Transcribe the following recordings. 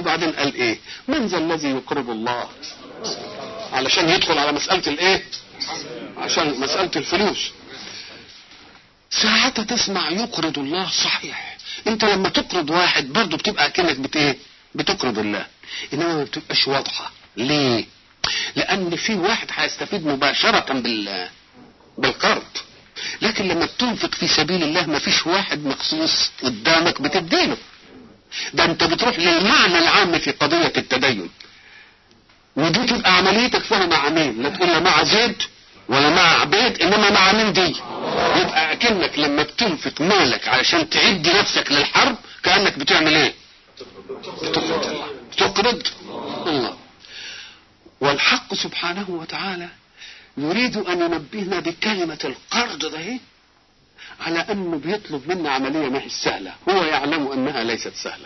وبعدين قال ايه من ذا الذي يقرض الله علشان يدخل على مسألة الايه عشان مسألة الفلوس ساعتها تسمع يقرض الله صحيح انت لما تقرض واحد برضه بتبقى كأنك بت ايه بتقرض الله انما ما بتبقاش واضحة ليه لان في واحد هيستفيد مباشرة بال بالقرض لكن لما بتنفق في سبيل الله ما فيش واحد مخصوص قدامك بتديله ده انت بتروح للمعنى العام في قضية التدين ودي تبقى عمليتك فيها مع مين لا تقول لا مع زيد ولا مع عبيد انما مع مين دي يبقى اكنك لما بتنفق مالك علشان تعد نفسك للحرب كانك بتعمل ايه بتقرض الله بتقرض الله والحق سبحانه وتعالى يريد ان ينبهنا بكلمة القرض ده إيه؟ على انه بيطلب منا عملية ما هي سهلة هو يعلم انها ليست سهلة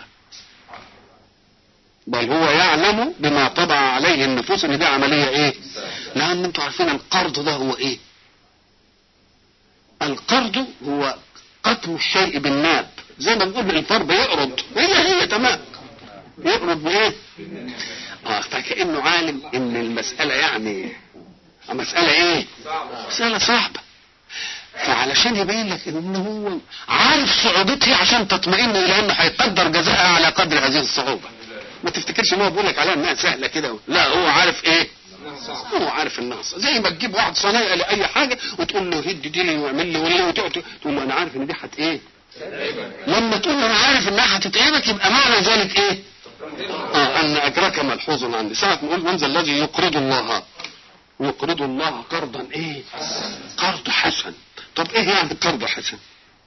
بل هو يعلم بما طبع عليه النفوس ان دي عملية ايه لان انتوا عارفين القرض ده هو ايه القرض هو قتل الشيء بالناب زي ما بنقول الفرد يقرض هي هي تمام يقرض بايه اه فكأنه عالم ان المسألة يعني مسألة ايه مسألة صعبة فعلشان يبين لك ان هو عارف صعوبتها عشان تطمئن الى انه هيقدر جزاءها على قدر هذه الصعوبة ما تفتكرش ان هو بيقول لك عليها انها سهلة كده لا هو عارف ايه هو عارف انها صعبة زي ما تجيب واحد صنايعي لاي حاجة وتقول له هد دي لي واعمل لي ولا وتقعد تقول له انا عارف ان دي هت ايه لما تقول له انا عارف انها هتتعبك يبقى معنى ذلك ايه اه ان اجرك ملحوظ عندي ساعة نقول من ذا الذي يقرض الله يقرض الله قرضا ايه قرض حسن طب ايه يعني قرض حسن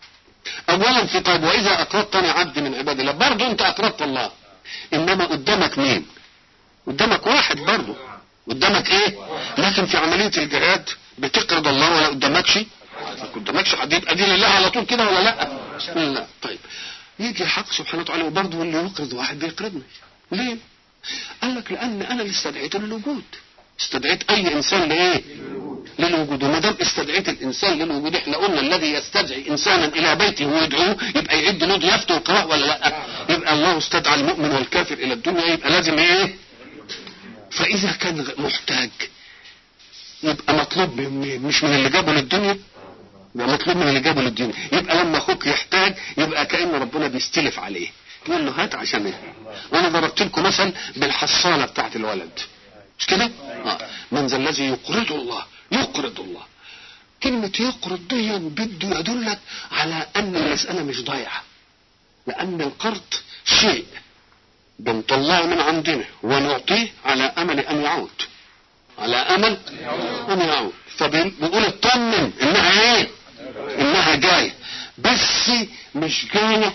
اولا في طيب واذا اقرضتني عبد من عباد الله برضه انت اقرضت الله انما قدامك مين قدامك واحد برضه قدامك ايه لكن في عملية الجهاد بتقرض الله ولا قدامكش ما قدامكش حد يبقى دي لله على طول كده ولا لا لا طيب يجي الحق سبحانه وتعالى وبرضه اللي يقرض واحد بيقرضني ليه قال لك لان انا اللي استدعيته للوجود استدعيت اي انسان لايه للوجود وما دام استدعيت الانسان للوجود احنا قلنا الذي يستدعي انسانا الى بيته ويدعوه يبقى يعد له ضيافته وقراء ولا لا يبقى الله استدعى المؤمن والكافر الى الدنيا يبقى لازم ايه فاذا كان محتاج يبقى مطلوب من مش من اللي جابه للدنيا يبقى مطلوب من اللي جابه للدنيا يبقى لما اخوك يحتاج يبقى كأن ربنا بيستلف عليه يقول له هات عشان ايه وانا ضربت لكم مثل بالحصالة بتاعت الولد مش كده آه. من ذا الذي يقرض الله يقرض الله كلمة يقرض دي بده يدلك على ان المسألة مش ضايعة لان القرض شيء بنطلعه من عندنا ونعطيه على امل ان يعود على امل ان يعود فبيقول اطمن انها ايه انها جايه بس مش جايه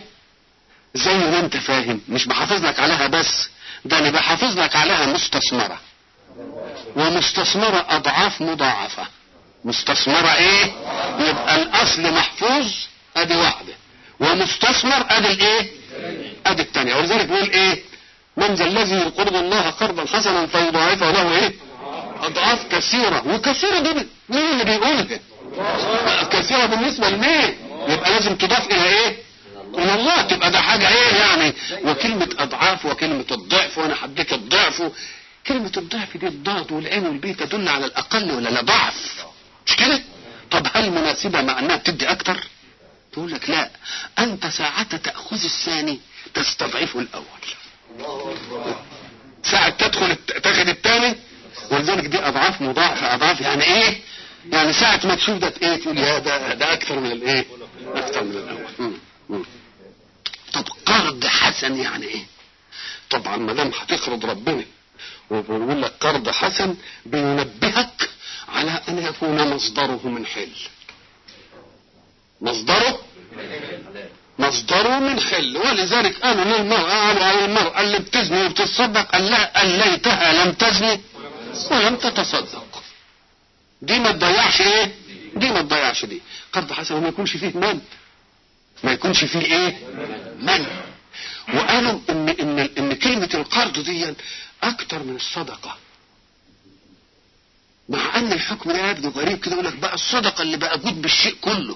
زي ما انت فاهم مش بحافظ لك عليها بس ده انا بحافظ لك عليها مستثمره ومستثمره اضعاف مضاعفه مستثمره ايه يبقى الاصل محفوظ ادي واحده ومستثمر ادي الايه ادي الثانيه ولذلك بيقول ايه من ذا الذي يقرض الله قرضا حسنا فيضاعفه له ايه اضعاف كثيره وكثيره دي مين اللي بيقولها كثيره بالنسبه لمين يبقى لازم تضاف الى ايه الى الله تبقى ده حاجه ايه يعني وكلمه اضعاف وكلمه الضعف وانا حديك الضعف كلمه الضعف دي الضاد والعين والبي تدل على الاقل ولا لا ضعف مش كده طب هل مناسبه مع انها بتدي اكتر تقول لك لا انت ساعة تأخذ الثاني تستضعفه الاول ساعة تدخل تاخد الثاني ولذلك دي اضعاف مضاعفة اضعاف يعني ايه يعني ساعة ما تشوف ده ايه تقول يا ده ده اكثر من الايه اكثر من الاول مم. مم. طب قرض حسن يعني ايه طبعا ما دام هتقرض ربنا وبيقول لك قرض حسن بينبهك على ان يكون مصدره من حل مصدره مصدره من حل ولذلك قالوا للمرأة قالوا على المرأة اللي بتزني وبتتصدق قال لها قال ليتها لم تزني ولم تتصدق دي ما تضيعش ايه دي ما تضيعش دي قرض حسن ما يكونش فيه من ما يكونش فيه ايه من وقالوا ان ان ان كلمة القرض دي اكتر من الصدقة مع ان الحكم ده يبدو غريب كده يقول لك بقى الصدقة اللي بقى جود بالشيء كله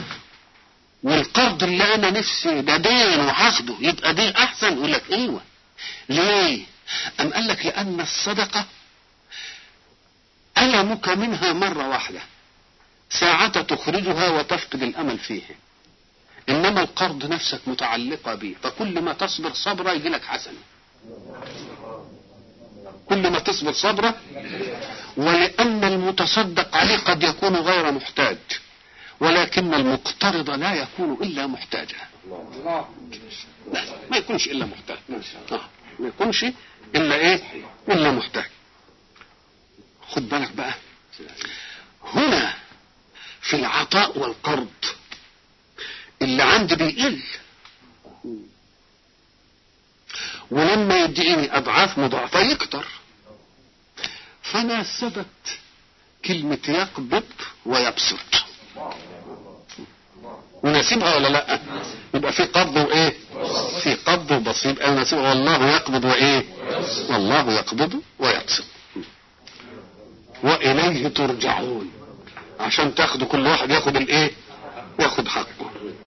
والقرض اللي انا نفسي ده دين وهاخده يبقى دين احسن يقول لك ايوه ليه أم قال لك لأن الصدقة ألمك منها مرة واحدة ساعة تخرجها وتفقد الأمل فيه إنما القرض نفسك متعلقة به فكل ما تصبر صبرا يجي لك حسنة كل ما تصبر صبرا ولأن المتصدق عليه قد يكون غير محتاج ولكن المقترض لا يكون إلا محتاجا لا ما يكونش إلا محتاج آه. ما يكونش إلا إيه إلا محتاج خد بالك بقى هنا في العطاء والقرض اللي عندي بيقل ولما يديني اضعاف مضاعفه يكتر فناسبت كلمة يقبض ويبسط وناسبها ولا لا يبقى في قبض وايه في قبض وبسيط يبقى ناسبها والله يقبض وايه والله يقبض ويبسط واليه ترجعون عشان تاخدوا كل واحد ياخد الايه